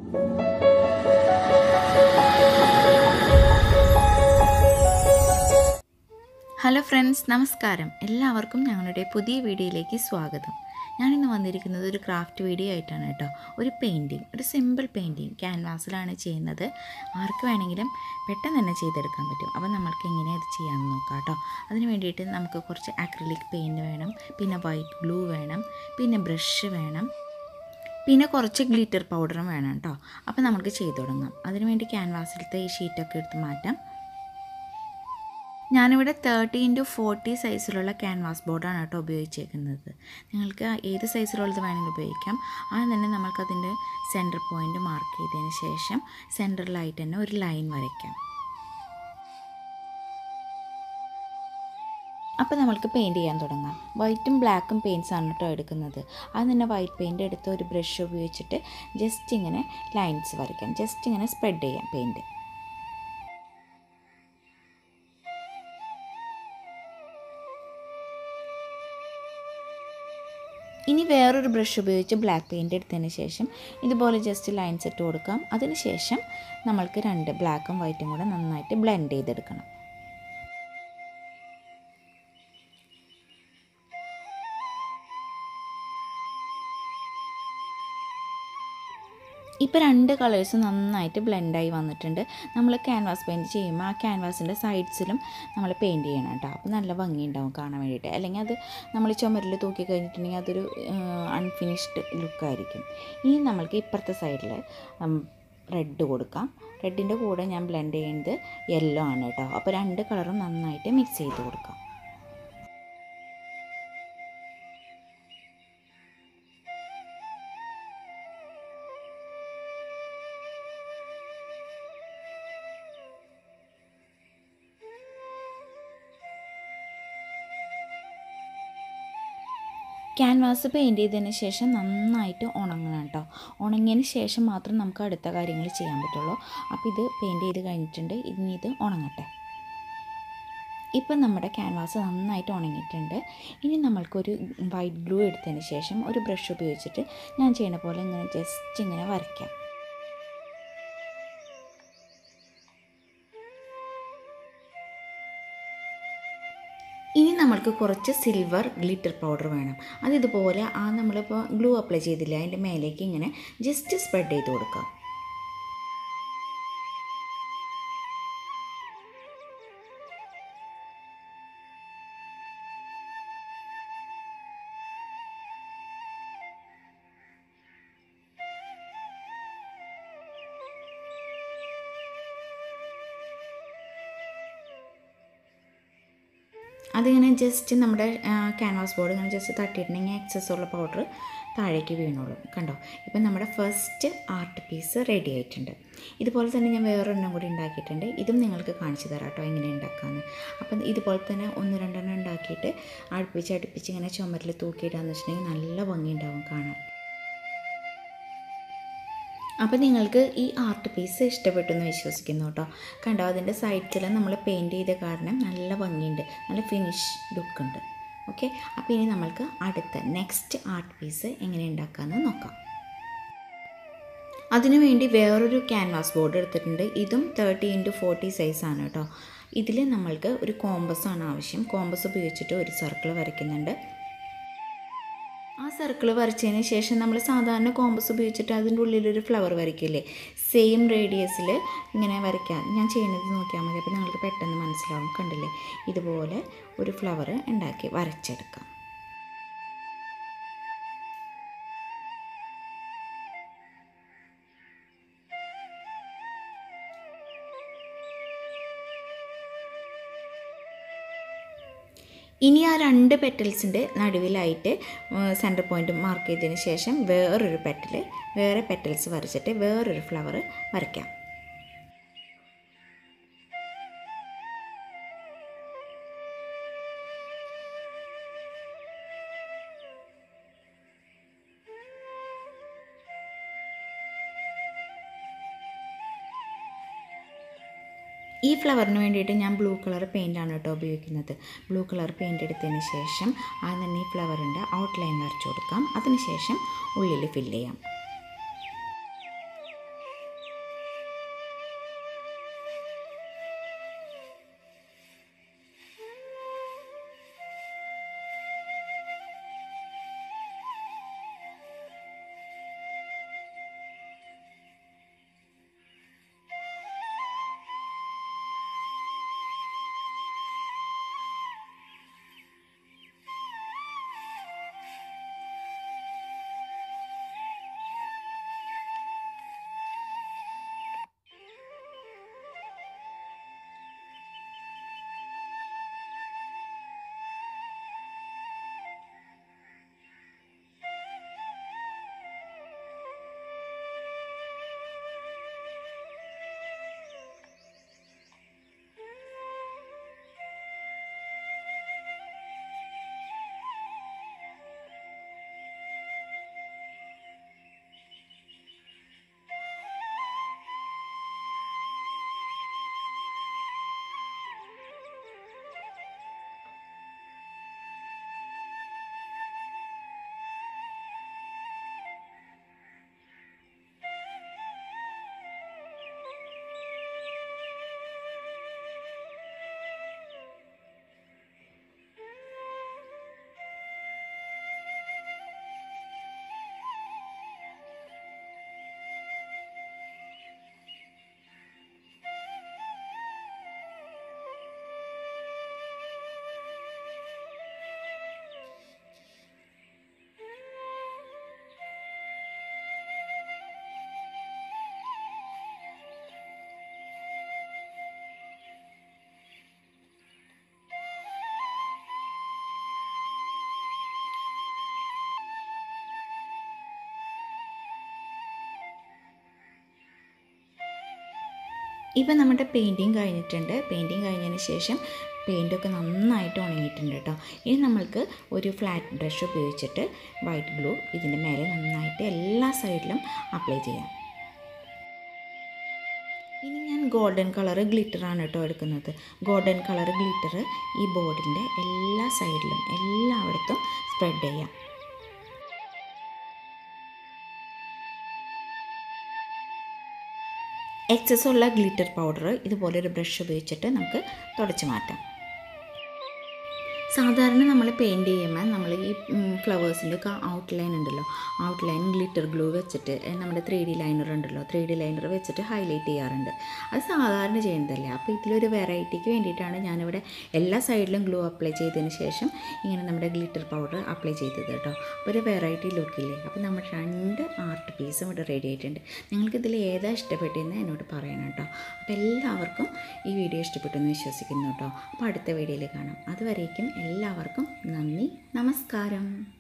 hello friends നമസ്കാരം എല്ലാവർക്കും ഞങ്ങളുടെ പുതിയ വീഡിയോയിലേക്ക് സ്വാഗതം ഞാനിന്ന് വന്നിരിക്കുന്നത് ഒരു ക്രാഫ്റ്റ് വീഡിയോ ആയിട്ടാണ് കേട്ടോ ഒരു പെയിൻറ്റിങ് ഒരു സിമ്പിൾ പെയിൻറ്റിങ് ക്യാൻവാസിലാണ് ചെയ്യുന്നത് ആർക്ക് വേണമെങ്കിലും പെട്ടെന്ന് തന്നെ ചെയ്തെടുക്കാൻ പറ്റും അപ്പോൾ നമ്മൾക്ക് എങ്ങനെ അത് ചെയ്യാമെന്ന് നോക്കാം കേട്ടോ അതിന് വേണ്ടിയിട്ട് നമുക്ക് കുറച്ച് അക്രിലിക് പെയിൻറ്റ് വേണം പിന്നെ വൈറ്റ് ഗ്ലൂ വേണം പിന്നെ ബ്രഷ് വേണം പിന്നെ കുറച്ച് ഗ്ലിറ്റർ പൗഡറും വേണം കേട്ടോ അപ്പോൾ നമുക്ക് ചെയ്തു തുടങ്ങാം അതിനുവേണ്ടി ക്യാൻവാസിലത്തെ ഈ ഷീറ്റൊക്കെ എടുത്ത് മാറ്റാം ഞാനിവിടെ തേർട്ടി ഇൻറ്റു ഫോർട്ടി സൈസിലുള്ള ക്യാൻവാസ് ബോർഡാണ് കേട്ടോ ഉപയോഗിച്ചേക്കുന്നത് നിങ്ങൾക്ക് ഏത് സൈസിലുള്ളത് വേണമെങ്കിലും ഉപയോഗിക്കാം ആദ്യം തന്നെ നമ്മൾക്കതിൻ്റെ സെൻറ്റർ പോയിൻ്റ് മാർക്ക് ചെയ്തതിന് ശേഷം സെൻറ്ററിലായിട്ട് തന്നെ ഒരു ലൈൻ വരയ്ക്കാം അപ്പോൾ നമ്മൾക്ക് പെയിൻറ്റ് ചെയ്യാൻ തുടങ്ങാം വൈറ്റും ബ്ലാക്കും പെയിൻറ്റ്സ് ആണ് കേട്ടോ എടുക്കുന്നത് അത് തന്നെ വൈറ്റ് പെയിൻറ്റ് എടുത്ത് ഒരു ബ്രഷ് ഉപയോഗിച്ചിട്ട് ജസ്റ്റ് ഇങ്ങനെ ലൈൻസ് വരയ്ക്കാം ജസ്റ്റ് ഇങ്ങനെ സ്പ്രെഡ് ചെയ്യാം പെയിൻറ്റ് ഇനി വേറൊരു ബ്രഷ് ഉപയോഗിച്ച് ബ്ലാക്ക് പെയിൻറ്റ് എടുത്തതിന് ശേഷം ഇതുപോലെ ജസ്റ്റ് ലൈൻസ് ഇട്ട് കൊടുക്കാം അതിന് ശേഷം നമ്മൾക്ക് രണ്ട് ബ്ലാക്കും വൈറ്റും കൂടെ നന്നായിട്ട് ബ്ലെൻഡ് ചെയ്തെടുക്കണം ഇപ്പോൾ രണ്ട് കളേഴ്സ് നന്നായിട്ട് ബ്ലെൻഡായി വന്നിട്ടുണ്ട് നമ്മൾ ക്യാൻവാസ് പെയിൻറ്റ് ചെയ്യുമ്പോൾ ആ ക്യാൻവാസിൻ്റെ സൈഡ്സിലും നമ്മൾ പെയിൻറ്റ് ചെയ്യണം കേട്ടോ അപ്പോൾ നല്ല ഭംഗിയുണ്ടാവും കാണാൻ വേണ്ടിയിട്ട് അല്ലെങ്കിൽ അത് നമ്മൾ ചുമരിൽ തൂക്കി കഴിഞ്ഞിട്ടുണ്ടെങ്കിൽ അതൊരു അൺഫിനിഷ്ഡ് ലുക്കായിരിക്കും ഇനി നമ്മൾക്ക് ഇപ്പുറത്തെ സൈഡിൽ റെഡ് കൊടുക്കാം റെഡിൻ്റെ കൂടെ ഞാൻ ബ്ലെൻഡ് ചെയ്യുന്നത് യെല്ലോ ആണ് കേട്ടോ അപ്പോൾ രണ്ട് കളറും നന്നായിട്ട് മിക്സ് ചെയ്ത് കൊടുക്കാം ക്യാൻവാസ് പെയിൻറ്റ് ചെയ്തതിന് ശേഷം നന്നായിട്ട് ഉണങ്ങണം കേട്ടോ ഉണങ്ങിയതിന് ശേഷം മാത്രം നമുക്ക് അടുത്ത കാര്യങ്ങൾ ചെയ്യാൻ പറ്റുള്ളൂ അപ്പോൾ ഇത് പെയിൻറ്റ് ചെയ്ത് കഴിഞ്ഞിട്ടുണ്ട് ഇനി ഇത് ഉണങ്ങട്ടെ ഇപ്പം നമ്മുടെ ക്യാൻവാസ് നന്നായിട്ട് ഉണങ്ങിയിട്ടുണ്ട് ഇനി നമ്മൾക്കൊരു വൈറ്റ് ഗ്ലൂ എടുത്തതിന് ശേഷം ഒരു ബ്രഷ് ഉപയോഗിച്ചിട്ട് ഞാൻ ചെയ്യുന്ന പോലെ ഇങ്ങനെ ജസ്റ്റ് ഇങ്ങനെ വരയ്ക്കാം ഇനി നമ്മൾക്ക് കുറച്ച് സിൽവർ ഗ്ലിറ്റർ പൗഡർ വേണം അത് ഇതുപോലെ ആ നമ്മളിപ്പോൾ ഗ്ലൂ അപ്ലൈ ചെയ്തില്ല അതിൻ്റെ മേലേക്ക് ഇങ്ങനെ ജസ്റ്റ് സ്പ്രെഡ് ചെയ്ത് കൊടുക്കാം അതിങ്ങനെ ജസ്റ്റ് നമ്മുടെ ക്യാൻവാസ് ബോർഡ് ഇങ്ങനെ ജസ്റ്റ് തട്ടിയിട്ടുണ്ടെങ്കിൽ എക്സസ് ഉള്ള പൗഡർ താഴേക്ക് വീണോളും കണ്ടോ ഇപ്പം നമ്മുടെ ഫസ്റ്റ് ആർട്ട് പീസ് റെഡി ആയിട്ടുണ്ട് ഇതുപോലെ തന്നെ ഞാൻ വേറൊരെണ്ണം കൂടി ഉണ്ടാക്കിയിട്ടുണ്ട് ഇതും നിങ്ങൾക്ക് കാണിച്ചു തരാം കേട്ടോ എങ്ങനെ ഉണ്ടാക്കാമെന്ന് അപ്പം ഇതുപോലെ തന്നെ ഒന്ന് രണ്ടെണ്ണം ഉണ്ടാക്കിയിട്ട് അടുപ്പിച്ച് അടുപ്പിച്ച് ഇങ്ങനെ ചുമരിൽ തൂക്കിയിടാന്ന് വെച്ചിട്ടുണ്ടെങ്കിൽ നല്ല ഭംഗി ഉണ്ടാവും കാണാൻ അപ്പോൾ നിങ്ങൾക്ക് ഈ ആർട്ട് പീസ് ഇഷ്ടപ്പെട്ടു എന്ന് വിശ്വസിക്കുന്നു കേട്ടോ കണ്ടോ അതിൻ്റെ സൈഡിൽ നമ്മൾ പെയിൻറ്റ് ചെയ്ത കാരണം നല്ല ഭംഗിയുണ്ട് നല്ല ഫിനിഷ് ലുക്ക് ഉണ്ട് ഓക്കെ അപ്പോൾ ഇനി നമ്മൾക്ക് അടുത്ത നെക്സ്റ്റ് ആർട്ട് പീസ് എങ്ങനെ ഉണ്ടാക്കാമെന്ന് നോക്കാം അതിനുവേണ്ടി വേറൊരു ക്യാൻവാസ് ബോർഡ് എടുത്തിട്ടുണ്ട് ഇതും തേർട്ടി ഇൻറ്റു ഫോർട്ടി സൈസാണ് കേട്ടോ ഇതിൽ നമ്മൾക്ക് ഒരു കോമ്പസ് ആണ് ആവശ്യം കോമ്പസ് ഉപയോഗിച്ചിട്ട് ഒരു സർക്കിൾ വരയ്ക്കുന്നുണ്ട് ആ സർക്കിൾ വരച്ചതിന് ശേഷം നമ്മൾ സാധാരണ കോമ്പസ് ഉപയോഗിച്ചിട്ട് അതിൻ്റെ ഉള്ളിലൊരു ഫ്ലവർ വരയ്ക്കില്ലേ സെയിം റേഡിയസിൽ ഇങ്ങനെ വരയ്ക്കാം ഞാൻ ചെയ്യുന്നത് നോക്കിയാൽ മതി അപ്പോൾ നിങ്ങൾക്ക് പെട്ടെന്ന് മനസ്സിലാവും കണ്ടില്ലേ ഇതുപോലെ ഒരു ഫ്ലവർ ഉണ്ടാക്കി വരച്ചെടുക്കാം ഇനി ആ രണ്ട് പെറ്റൽസിൻ്റെ നടുവിലായിട്ട് സെൻറ്റർ പോയിൻ്റ് മാർക്ക് ചെയ്തതിന് ശേഷം വേറൊരു പെറ്റൽ വേറെ പെറ്റൽസ് വരച്ചിട്ട് വേറൊരു ഫ്ലവർ വരയ്ക്കാം ഈ ഫ്ലവറിന് വേണ്ടിയിട്ട് ഞാൻ ബ്ലൂ കളർ പെയിൻ്റാണ് കേട്ടോ ഉപയോഗിക്കുന്നത് ബ്ലൂ കളർ പെയിൻ്റ് എടുത്തതിന് ശേഷം ആദ്യം തന്നെ ഈ ഫ്ലവറിൻ്റെ ഔട്ട്ലൈൻ വരച്ചു കൊടുക്കാം അതിനുശേഷം ഉള്ളിൽ ഫില്ല് ചെയ്യാം ഇപ്പം നമ്മുടെ പെയിൻറ്റിങ് കഴിഞ്ഞിട്ടുണ്ട് പെയിൻറ്റിങ് കഴിഞ്ഞതിന് ശേഷം പെയിൻറ്റൊക്കെ നന്നായിട്ട് ഉണങ്ങിയിട്ടുണ്ട് കേട്ടോ ഇനി നമ്മൾക്ക് ഒരു ഫ്ലാറ്റ് ബ്രഷ് ഉപയോഗിച്ചിട്ട് വൈറ്റ് ഗ്ലൂ ഇതിൻ്റെ മേലെ നന്നായിട്ട് എല്ലാ സൈഡിലും അപ്ലൈ ചെയ്യാം ഇനി ഞാൻ ഗോൾഡൻ കളർ ഗ്ലിറ്ററാണ് കേട്ടോ എടുക്കുന്നത് ഗോൾഡൻ കളർ ഗ്ലിറ്റർ ഈ ബോർഡിൻ്റെ എല്ലാ സൈഡിലും എല്ലായിടത്തും സ്പ്രെഡ് ചെയ്യാം എക്സസ് ഉള്ള ഗ്ലിറ്റർ പൗഡർ ഇതുപോലെ ഒരു ബ്രഷ് ഉപയോഗിച്ചിട്ട് നമുക്ക് തുടച്ച് മാറ്റാം സാധാരണ നമ്മൾ പെയിൻറ്റ് ചെയ്യുമ്പോൾ നമ്മൾ ഈ ഫ്ലവേഴ്സിൻ്റെ ഒക്കെ ഔട്ട്ലൈൻ ഉണ്ടല്ലോ ഔട്ട്ലൈൻ ഗ്ലിറ്റർ ഗ്ലൂ വെച്ചിട്ട് ഏ, നമ്മുടെ ത്രീ ഡി ലൈനർ ഉണ്ടല്ലോ ത്രീ ഡി ലൈനർ വെച്ചിട്ട് ഹൈലൈറ്റ് ചെയ്യാറുണ്ട് അത് സാധാരണ ചെയ്യുന്നതല്ലേ അപ്പോൾ ഇതിലൊരു വെറൈറ്റിക്ക് വേണ്ടിയിട്ടാണ് ഞാനിവിടെ എല്ലാ സൈഡിലും ഗ്ലൂ അപ്ലൈ ചെയ്തതിന് ശേഷം ഇങ്ങനെ നമ്മുടെ ഗ്ലിറ്റർ പൗഡർ അപ്ലൈ ചെയ്തത് കേട്ടോ അപ്പോൾ ഒരു വെറൈറ്റി ലുക്കില്ലേ അപ്പോൾ നമ്മുടെ രണ്ട് ആർട്ട് പീസും ഇവിടെ റെഡി ആയിട്ടുണ്ട് നിങ്ങൾക്ക് ഇതിൽ ഏതാ ഇഷ്ടപ്പെട്ടതെന്ന് എന്നോട് പറയണം കേട്ടോ അപ്പോൾ എല്ലാവർക്കും ഈ വീഡിയോ ഇഷ്ടപ്പെട്ടെന്ന് വിശ്വസിക്കുന്നു കേട്ടോ അപ്പോൾ അടുത്ത വീഡിയോയിൽ കാണാം അതുവരേക്കും എല്ലാവർക്കും നന്ദി നമസ്കാരം